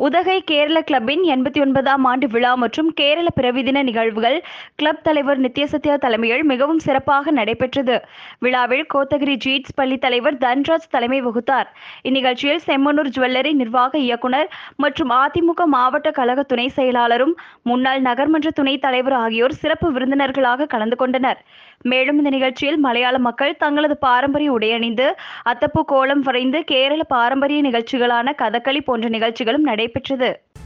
உதகை கேரள கிளப்பின் எண்பத்தி ஒன்பதாம் ஆண்டு விழா மற்றும் கேரள பிறவி தின நிகழ்வுகள் கிளப் தலைவர் நித்யசத்யா தலைமையில் மிகவும் சிறப்பாக நடைபெற்றது விழாவில் கோத்தகிரி ஜீட்ஸ் பள்ளி தலைவர் தன்ராஜ் தலைமை வகுத்தார் இந்நிகழ்ச்சியில் செம்மனூர் ஜுவல்லரி நிர்வாக இயக்குனர் மற்றும் அதிமுக மாவட்ட கழக துணை செயலாளரும் முன்னாள் நகர்மன்ற துணைத் தலைவர் ஆகியோர் சிறப்பு விருந்தினர்களாக கலந்து கொண்டனர் மேலும் இந்த நிகழ்ச்சியில் மலையாள மக்கள் தங்களது பாரம்பரிய உடையணிந்து அத்தப்பூ கோலம் வரைந்து கேரள பாரம்பரிய நிகழ்ச்சிகளான கதகளி போன்ற நிகழ்ச்சிகளும் நடைபெற்றது